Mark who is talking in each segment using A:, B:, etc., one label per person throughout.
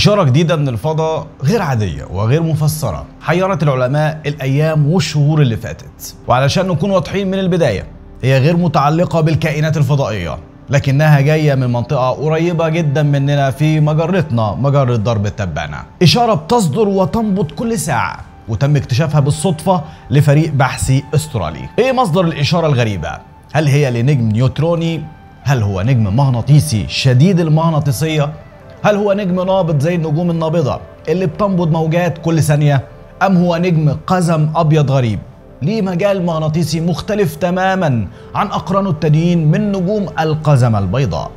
A: إشارة جديدة من الفضاء غير عادية وغير مفسرة حيرت العلماء الأيام والشهور اللي فاتت وعلشان نكون واضحين من البداية هي غير متعلقة بالكائنات الفضائية لكنها جاية من منطقة قريبة جدا مننا في مجرتنا مجرة درب التبانة إشارة بتصدر وتنبض كل ساعة وتم اكتشافها بالصدفة لفريق بحثي استرالي ايه مصدر الإشارة الغريبة؟ هل هي لنجم نيوتروني؟ هل هو نجم مغناطيسي شديد المغناطيسية؟ هل هو نجم نابض زي النجوم النابضة اللي بتنبض موجات كل ثانية؟ أم هو نجم قزم أبيض غريب ليه مجال مغناطيسي مختلف تماما عن أقرانه التانيين من نجوم القزمة البيضاء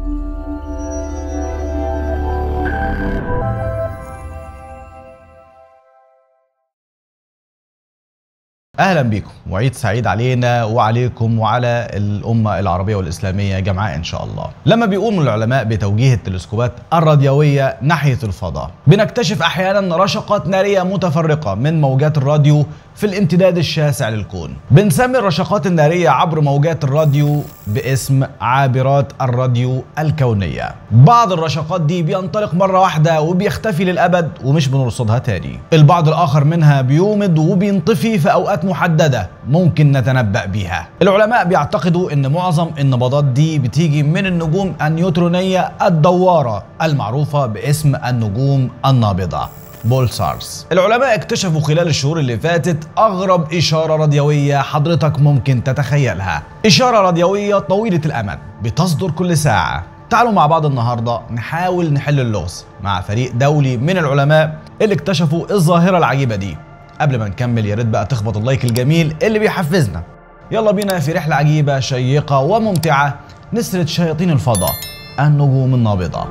A: اهلا بكم وعيد سعيد علينا وعليكم وعلى الامه العربيه والاسلاميه جمعاء ان شاء الله. لما بيقوم العلماء بتوجيه التلسكوبات الراديويه ناحيه الفضاء، بنكتشف احيانا رشقات ناريه متفرقه من موجات الراديو في الامتداد الشاسع للكون. بنسمي الرشقات الناريه عبر موجات الراديو باسم عابرات الراديو الكونيه. بعض الرشقات دي بينطلق مره واحده وبيختفي للابد ومش بنرصدها تاني. البعض الاخر منها بيومض وبينطفي في اوقات محدده ممكن نتنبأ بيها. العلماء بيعتقدوا ان معظم النبضات دي بتيجي من النجوم النيوترونيه الدواره المعروفه باسم النجوم النابضه. بولسارز العلماء اكتشفوا خلال الشهور اللي فاتت اغرب اشاره راديويه حضرتك ممكن تتخيلها اشاره راديويه طويله الامد بتصدر كل ساعه تعالوا مع بعض النهارده نحاول نحل اللغز مع فريق دولي من العلماء اللي اكتشفوا الظاهره العجيبه دي قبل ما نكمل يا ريت بقى تخبط اللايك الجميل اللي بيحفزنا يلا بينا في رحله عجيبه شيقه وممتعه نسرد شياطين الفضاء النجوم النابضه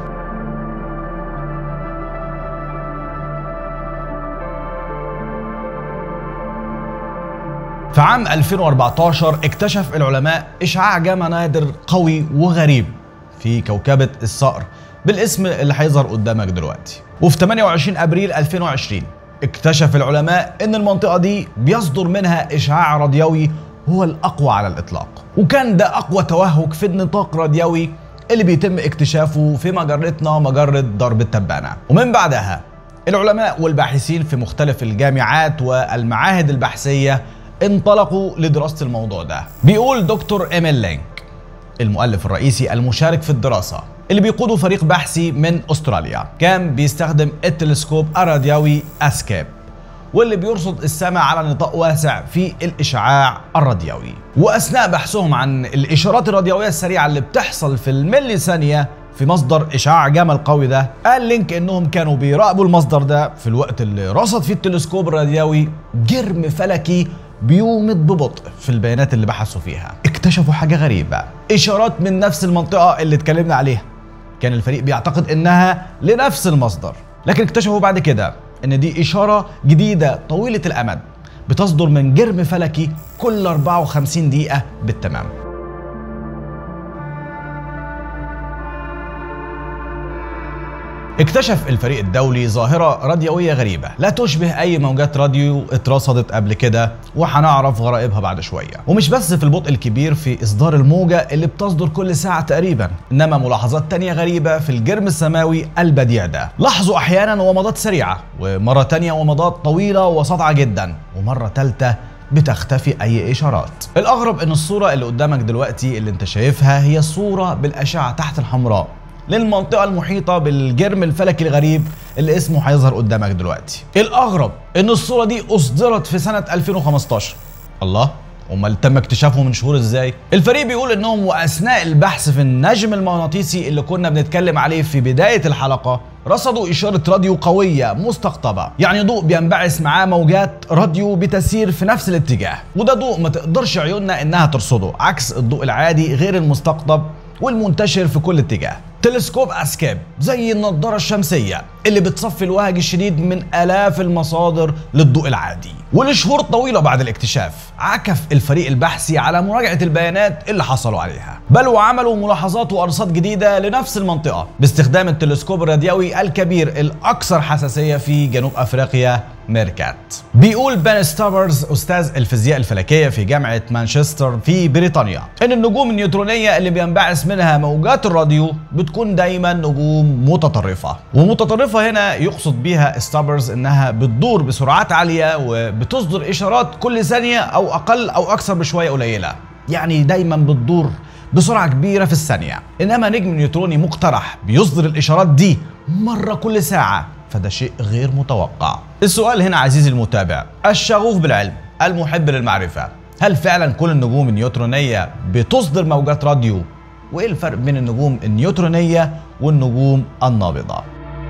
A: في عام 2014 اكتشف العلماء إشعاع جاما نادر قوي وغريب في كوكبة الصقر بالاسم اللي هيظهر قدامك دلوقتي وفي 28 أبريل 2020 اكتشف العلماء ان المنطقة دي بيصدر منها إشعاع راديوي هو الأقوى على الإطلاق وكان ده أقوى توهج في النطاق راديوي اللي بيتم اكتشافه في مجرتنا مجرة درب التبانة ومن بعدها العلماء والباحثين في مختلف الجامعات والمعاهد البحثية انطلقوا لدراسة الموضوع ده بيقول دكتور إيميل لينك المؤلف الرئيسي المشارك في الدراسة اللي بيقوده فريق بحثي من أستراليا كان بيستخدم التلسكوب الراديوي أسكيب واللي بيرصد السماء على نطاق واسع في الإشعاع الراديوي وأثناء بحثهم عن الإشارات الراديوية السريعة اللي بتحصل في الملي ثانية في مصدر اشعاع جاما القوي ده قال لينك انهم كانوا بيراقبوا المصدر ده في الوقت اللي رصد فيه التلسكوب الراديوي جرم فلكي بيومض ببطء في البيانات اللي بحثوا فيها اكتشفوا حاجة غريبة إشارات من نفس المنطقة اللي اتكلمنا عليها كان الفريق بيعتقد إنها لنفس المصدر لكن اكتشفوا بعد كده إن دي إشارة جديدة طويلة الأمد بتصدر من جرم فلكي كل 54 دقيقة بالتمام اكتشف الفريق الدولي ظاهرة راديوية غريبة لا تشبه أي موجات راديو اترصدت قبل كده وهنعرف غرائبها بعد شوية ومش بس في البطء الكبير في إصدار الموجة اللي بتصدر كل ساعة تقريبا إنما ملاحظات تانية غريبة في الجرم السماوي البديع ده لاحظوا أحيانا ومضات سريعة ومرة تانية ومضات طويلة وسطعة جدا ومرة تالتة بتختفي اي اشارات الاغرب ان الصوره اللي قدامك دلوقتي اللي انت شايفها هي صوره بالاشعه تحت الحمراء للمنطقة المحيطة بالجرم الفلكي الغريب اللي اسمه هيظهر قدامك دلوقتي. الأغرب إن الصورة دي أصدرت في سنة 2015. الله امال تم اكتشافه من شهور ازاي؟ الفريق بيقول انهم واثناء البحث في النجم المغناطيسي اللي كنا بنتكلم عليه في بدايه الحلقه رصدوا اشاره راديو قويه مستقطبه، يعني ضوء بينبعث معاه موجات راديو بتسير في نفس الاتجاه، وده ضوء ما تقدرش عيوننا انها ترصده، عكس الضوء العادي غير المستقطب والمنتشر في كل اتجاه. تلسكوب اسكاب زي النضاره الشمسيه اللي بتصفي الوهج الشديد من الاف المصادر للضوء العادي ولشهور طويله بعد الاكتشاف عكف الفريق البحثي على مراجعه البيانات اللي حصلوا عليها بل وعملوا ملاحظات وارصاد جديده لنفس المنطقه باستخدام التلسكوب الراديوي الكبير الاكثر حساسيه في جنوب افريقيا ميركات بيقول بن ستافرز استاذ الفيزياء الفلكيه في جامعه مانشستر في بريطانيا ان النجوم النيوترونيه اللي بينبعث منها موجات الراديو بتكون دايما نجوم متطرفه ومتطرفه هنا يقصد بيها ستافرز انها بتدور بسرعات عاليه وبتصدر اشارات كل ثانيه او اقل او اكثر بشويه قليله يعني دايما بتدور بسرعه كبيره في الثانيه انما نجم نيوتروني مقترح بيصدر الاشارات دي مره كل ساعه فده شيء غير متوقع السؤال هنا عزيزي المتابع الشغوف بالعلم المحب للمعرفة هل فعلا كل النجوم النيوترونية بتصدر موجات راديو وايه الفرق بين النجوم النيوترونية والنجوم النابضة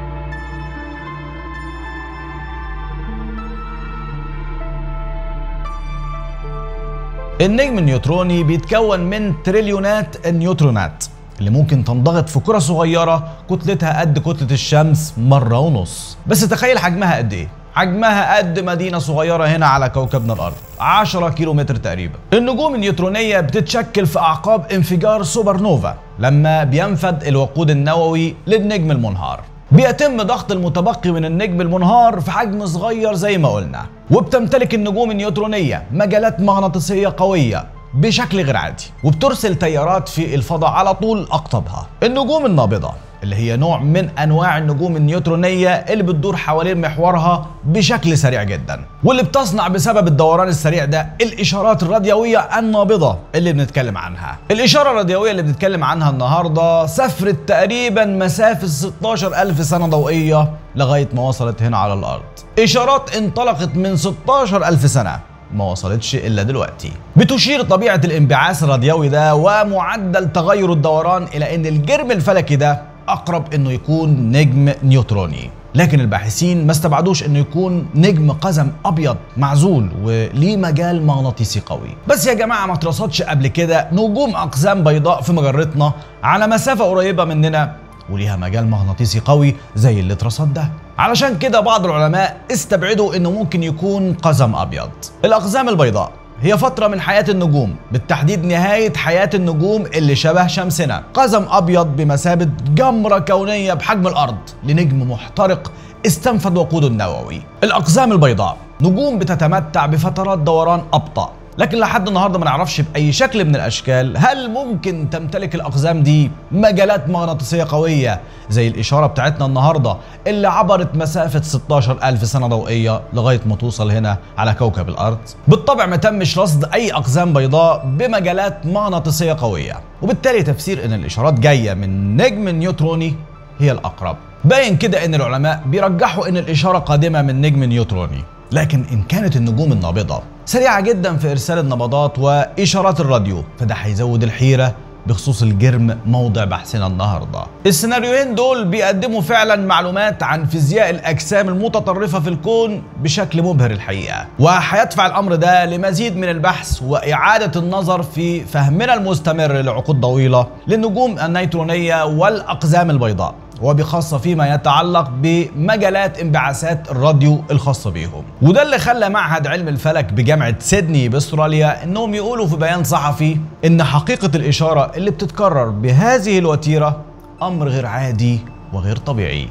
A: النجم النيوتروني بيتكون من تريليونات النيوترونات اللي ممكن تنضغط في كرة صغيرة كتلتها قد كتلة الشمس مرة ونص بس تخيل حجمها قد ايه حجمها قد مدينة صغيرة هنا على كوكبنا الأرض 10 كيلو متر تقريبا النجوم النيوترونية بتتشكل في أعقاب انفجار سوبر نوفا لما بينفد الوقود النووي للنجم المنهار بيتم ضغط المتبقي من النجم المنهار في حجم صغير زي ما قلنا وبتمتلك النجوم النيوترونية مجالات مغناطيسية قوية بشكل غير عادي وبترسل تيارات في الفضاء على طول أقطابها النجوم النابضة اللي هي نوع من انواع النجوم النيوترونيه اللي بتدور حوالين محورها بشكل سريع جدا واللي بتصنع بسبب الدوران السريع ده الاشارات الراديويه النابضه اللي بنتكلم عنها الاشاره الراديويه اللي بنتكلم عنها النهارده سافرت تقريبا مسافه 16000 سنه ضوئيه لغايه ما وصلت هنا على الارض اشارات انطلقت من 16000 سنه ما وصلتش الا دلوقتي بتشير طبيعه الانبعاث الراديوي ده ومعدل تغير الدوران الى ان الجرم الفلكي ده اقرب انه يكون نجم نيوتروني لكن الباحثين ما استبعدوش انه يكون نجم قزم ابيض معزول وليه مجال مغناطيسي قوي بس يا جماعه ما اترصدش قبل كده نجوم اقزام بيضاء في مجرتنا على مسافه قريبه مننا وليها مجال مغناطيسي قوي زي اللي اترصد ده علشان كده بعض العلماء استبعدوا انه ممكن يكون قزم ابيض الاقزام البيضاء هي فترة من حياة النجوم بالتحديد نهاية حياة النجوم اللي شبه شمسنا قزم أبيض بمثابة جمرة كونية بحجم الأرض لنجم محترق استنفد وقوده النووي الأقزام البيضاء نجوم بتتمتع بفترات دوران أبطأ لكن لحد النهارده ما نعرفش باي شكل من الاشكال هل ممكن تمتلك الاقزام دي مجالات مغناطيسيه قويه زي الاشاره بتاعتنا النهارده اللي عبرت مسافه 16000 سنه ضوئيه لغايه ما توصل هنا على كوكب الارض بالطبع ما تمش رصد اي اقزام بيضاء بمجالات مغناطيسيه قويه وبالتالي تفسير ان الاشارات جايه من نجم نيوتروني هي الاقرب باين كده ان العلماء بيرجحوا ان الاشاره قادمه من نجم نيوتروني لكن ان كانت النجوم النابضه سريعه جدا في ارسال النبضات واشارات الراديو فده هيزود الحيره بخصوص الجرم موضع بحثنا النهارده. السيناريوهين دول بيقدموا فعلا معلومات عن فيزياء الاجسام المتطرفه في الكون بشكل مبهر الحقيقه، وهيدفع الامر ده لمزيد من البحث واعاده النظر في فهمنا المستمر لعقود طويله للنجوم النيترونيه والاقزام البيضاء. وبخاصة فيما يتعلق بمجالات انبعاثات الراديو الخاصة بيهم وده اللي خلى معهد علم الفلك بجامعة سيدني باستراليا انهم يقولوا في بيان صحفي ان حقيقة الاشارة اللي بتتكرر بهذه الوتيرة امر غير عادي وغير طبيعي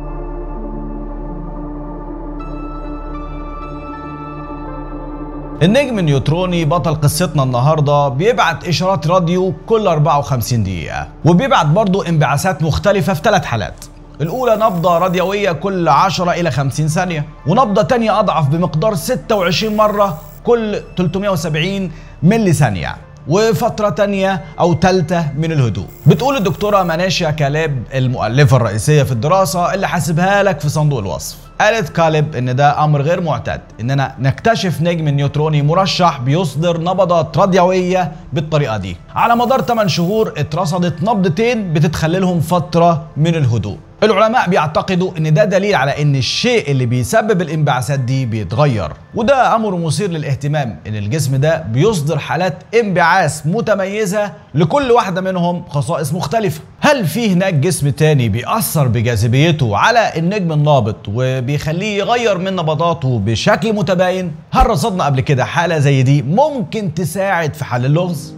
A: النجم النيوتروني بطل قصتنا النهارده بيبعت اشارات راديو كل 54 دقيقة وبيبعت برضه انبعاثات مختلفة في ثلاث حالات الأولى نبضة راديوية كل 10 إلى 50 ثانية ونبضة تانية أضعف بمقدار 26 مرة كل 370 ملي ثانية وفترة تانية أو تالتة من الهدوء بتقول الدكتورة مناشيا كاليب المؤلفة الرئيسية في الدراسة اللي حاسبها لك في صندوق الوصف قالت كاليب ان ده امر غير معتاد اننا نكتشف نجم نيوتروني مرشح بيصدر نبضات راديويه بالطريقه دي على مدار 8 شهور اترصدت نبضتين بتتخللهم فتره من الهدوء العلماء بيعتقدوا ان ده دليل على ان الشيء اللي بيسبب الانبعاثات دي بيتغير وده امر مثير للاهتمام ان الجسم ده بيصدر حالات انبعاث متميزه لكل واحده منهم خصائص مختلفه هل في هناك جسم تاني بيأثر بجاذبيته على النجم النابض وبيخليه يغير من نبضاته بشكل متباين هل رصدنا قبل كده حاله زي دي ممكن تساعد في حل اللغز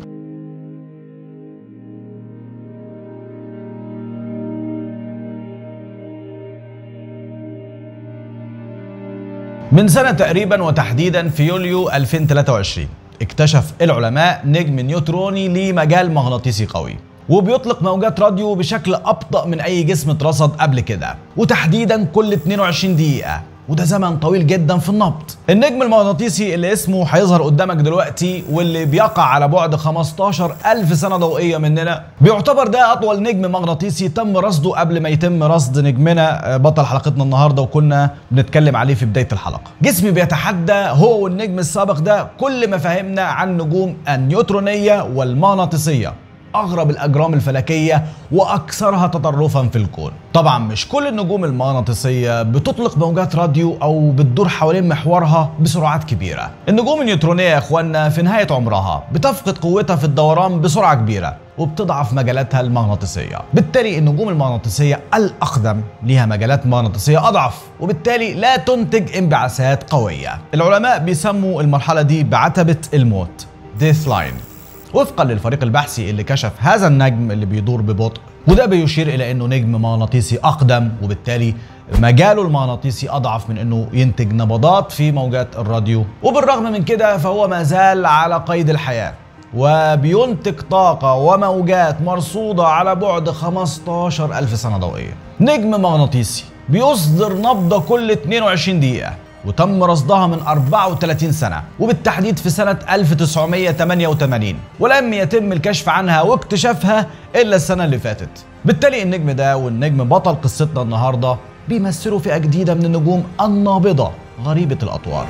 A: من سنة تقريبا وتحديدا في يوليو 2023 اكتشف العلماء نجم نيوتروني لمجال مغناطيسي قوي وبيطلق موجات راديو بشكل أبطأ من أي جسم اترصد قبل كده وتحديدا كل 22 دقيقة وده زمن طويل جدا في النبض النجم المغناطيسي اللي اسمه هيظهر قدامك دلوقتي واللي بيقع على بعد 15 ألف سنة ضوئية مننا بيعتبر ده أطول نجم مغناطيسي تم رصده قبل ما يتم رصد نجمنا بطل حلقتنا النهاردة وكنا بنتكلم عليه في بداية الحلقة جسمي بيتحدى هو والنجم السابق ده كل ما فهمنا عن النجوم النيوترونية والمغناطيسية اغرب الاجرام الفلكيه واكثرها تطرفا في الكون طبعا مش كل النجوم المغناطيسيه بتطلق موجات راديو او بتدور حوالين محورها بسرعات كبيره النجوم النيوترونيه يا اخوانا في نهايه عمرها بتفقد قوتها في الدوران بسرعه كبيره وبتضعف مجالاتها المغناطيسيه بالتالي النجوم المغناطيسيه الاقدم ليها مجالات مغناطيسيه اضعف وبالتالي لا تنتج انبعاثات قويه العلماء بيسموا المرحله دي بعتبه الموت ديث لاين وفقا للفريق البحثي اللي كشف هذا النجم اللي بيدور ببطء وده بيشير الى انه نجم مغناطيسي اقدم وبالتالي مجاله المغناطيسي اضعف من انه ينتج نبضات في موجات الراديو وبالرغم من كده فهو ما زال على قيد الحياه وبينتج طاقة وموجات مرصودة على بعد 15 ألف سنة ضوئية نجم مغناطيسي بيصدر نبضة كل 22 دقيقة وتم رصدها من 34 سنة وبالتحديد في سنة 1988 ولم يتم الكشف عنها واكتشافها إلا السنة اللي فاتت بالتالي النجم ده والنجم بطل قصتنا النهاردة بيمثلوا فئة جديدة من النجوم النابضة غريبة الأطوار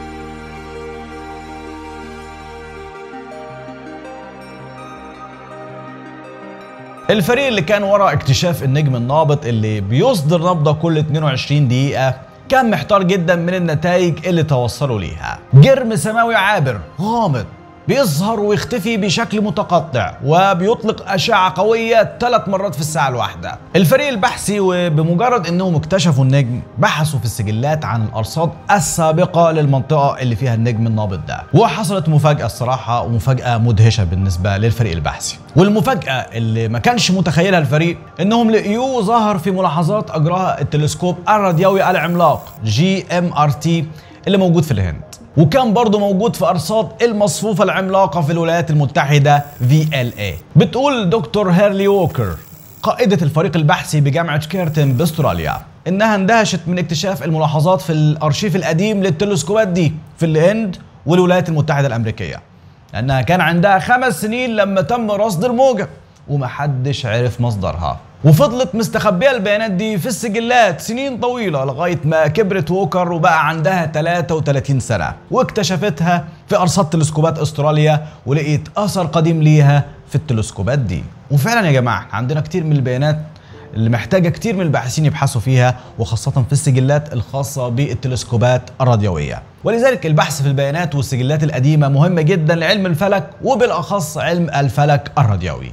A: الفريق اللي كان ورا اكتشاف النجم النابض اللي بيصدر نبضة كل 22 دقيقة كان محتار جدا من النتائج اللي توصلوا ليها جرم سماوي عابر غامض بيظهر ويختفي بشكل متقطع وبيطلق أشعة قوية ثلاث مرات في الساعة الواحدة الفريق البحثي وبمجرد أنهم اكتشفوا النجم بحثوا في السجلات عن الأرصاد السابقة للمنطقة اللي فيها النجم النابض ده وحصلت مفاجأة الصراحة ومفاجأة مدهشة بالنسبة للفريق البحثي والمفاجأة اللي ما كانش متخيلها الفريق أنهم لقيوه ظهر في ملاحظات أجراها التلسكوب الراديوي العملاق جي ام ار تي اللي موجود في الهند وكان برضه موجود في ارصاد المصفوفه العملاقه في الولايات المتحده VLA بتقول دكتور هيرلي ووكر قائدة الفريق البحثي بجامعة كيرتن باستراليا انها اندهشت من اكتشاف الملاحظات في الارشيف القديم للتلسكوبات دي في الهند والولايات المتحدة الامريكية لانها كان عندها خمس سنين لما تم رصد الموجة ومحدش عرف مصدرها وفضلت مستخبيه البيانات دي في السجلات سنين طويله لغايه ما كبرت ووكر وبقى عندها 33 سنه واكتشفتها في ارصاد تلسكوبات استراليا ولقيت اثر قديم ليها في التلسكوبات دي وفعلا يا جماعه عندنا كتير من البيانات اللي محتاجه كتير من الباحثين يبحثوا فيها وخاصه في السجلات الخاصه بالتلسكوبات الراديويه ولذلك البحث في البيانات والسجلات القديمه مهم جدا لعلم الفلك وبالاخص علم الفلك الراديوي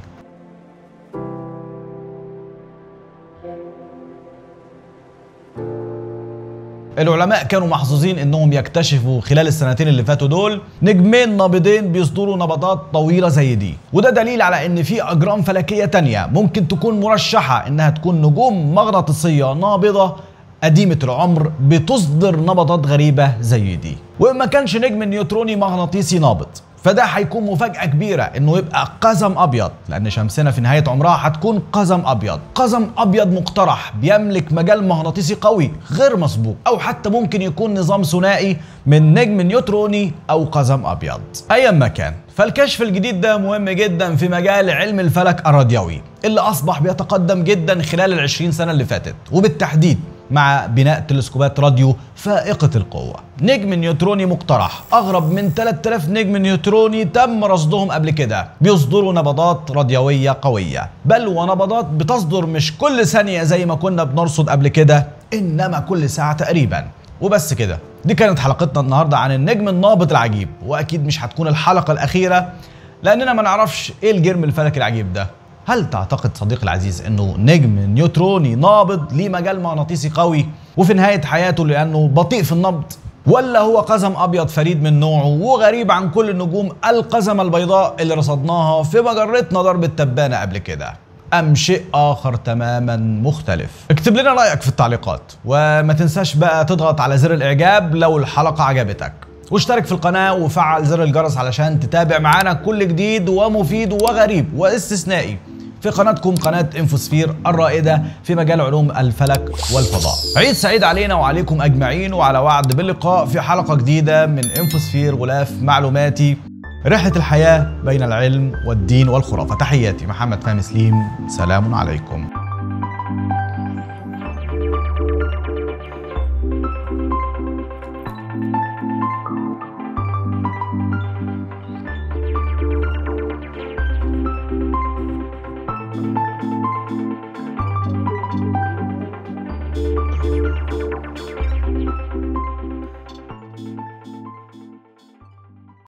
A: العلماء كانوا محظوظين انهم يكتشفوا خلال السنتين اللي فاتوا دول نجمين نابضين بيصدروا نبضات طويله زي دي وده دليل على ان في اجرام فلكيه تانية ممكن تكون مرشحه انها تكون نجوم مغناطيسيه نابضه قديمة العمر بتصدر نبضات غريبة زي دي وما كانش نجم نيوتروني مغناطيسي نابض فده هيكون مفاجأة كبيرة انه يبقى قزم ابيض لان شمسنا في نهاية عمرها هتكون قزم ابيض قزم ابيض مقترح بيملك مجال مغناطيسي قوي غير مسبوق او حتى ممكن يكون نظام ثنائي من نجم نيوتروني او قزم ابيض ايا ما كان فالكشف الجديد ده مهم جدا في مجال علم الفلك الراديوي اللي اصبح بيتقدم جدا خلال العشرين سنة اللي فاتت وبالتحديد مع بناء تلسكوبات راديو فائقة القوة نجم نيوتروني مقترح أغرب من 3000 نجم نيوتروني تم رصدهم قبل كده بيصدروا نبضات راديوية قوية بل ونبضات بتصدر مش كل ثانية زي ما كنا بنرصد قبل كده إنما كل ساعة تقريبا وبس كده دي كانت حلقتنا النهاردة عن النجم النابض العجيب وأكيد مش هتكون الحلقة الأخيرة لأننا ما نعرفش إيه الجرم الفلكي العجيب ده هل تعتقد صديقي العزيز انه نجم نيوتروني نابض ليه مجال مغناطيسي قوي وفي نهايه حياته لانه بطيء في النبض ولا هو قزم ابيض فريد من نوعه وغريب عن كل النجوم القزمه البيضاء اللي رصدناها في مجرتنا درب التبانه قبل كده ام شيء اخر تماما مختلف اكتب لنا رايك في التعليقات وما تنساش بقى تضغط على زر الاعجاب لو الحلقه عجبتك واشترك في القناه وفعل زر الجرس علشان تتابع معانا كل جديد ومفيد وغريب واستثنائي في قناتكم قناة انفوسفير الرائدة في مجال علوم الفلك والفضاء عيد سعيد علينا وعليكم أجمعين وعلى وعد باللقاء في حلقة جديدة من انفوسفير غلاف معلوماتي رحلة الحياة بين العلم والدين والخرافة تحياتي محمد فهمي سليم سلام عليكم